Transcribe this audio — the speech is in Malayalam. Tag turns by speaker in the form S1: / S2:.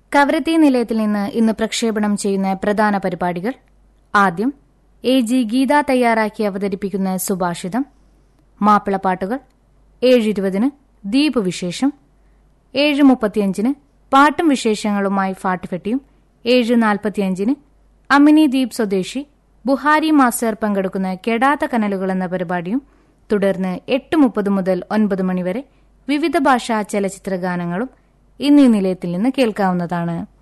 S1: കവരത്തി നിലയത്തിൽ നിന്ന് ഇന്ന് പ്രക്ഷേപണം ചെയ്യുന്ന പ്രധാന പരിപാടികൾ ആദ്യം എ ജി ഗീത തയ്യാറാക്കി അവതരിപ്പിക്കുന്ന സുഭാഷിതം മാപ്പിളപ്പാട്ടുകൾ ഏഴ് ഇരുപതിന് ദ്വീപ് വിശേഷം ഏഴ് മുപ്പത്തിയഞ്ചിന് പാട്ടും വിശേഷങ്ങളുമായി ഫാട്ടുഫെട്ടിയും ഏഴ് നാൽപ്പത്തിയഞ്ചിന് അമിനി ദ്വീപ് സ്വദേശി ബുഹാരി മാസ്റ്റർ പങ്കെടുക്കുന്ന കെടാത്ത കനലുകൾ എന്ന പരിപാടിയും തുടർന്ന് എട്ട് മുപ്പത് മുതൽ ഒൻപത് മണിവരെ വിവിധ ഭാഷാ ചലച്ചിത്ര ഗാനങ്ങളും ഇന്നീ നിലയത്തിൽ നിന്ന് കേൾക്കാവുന്നതാണ്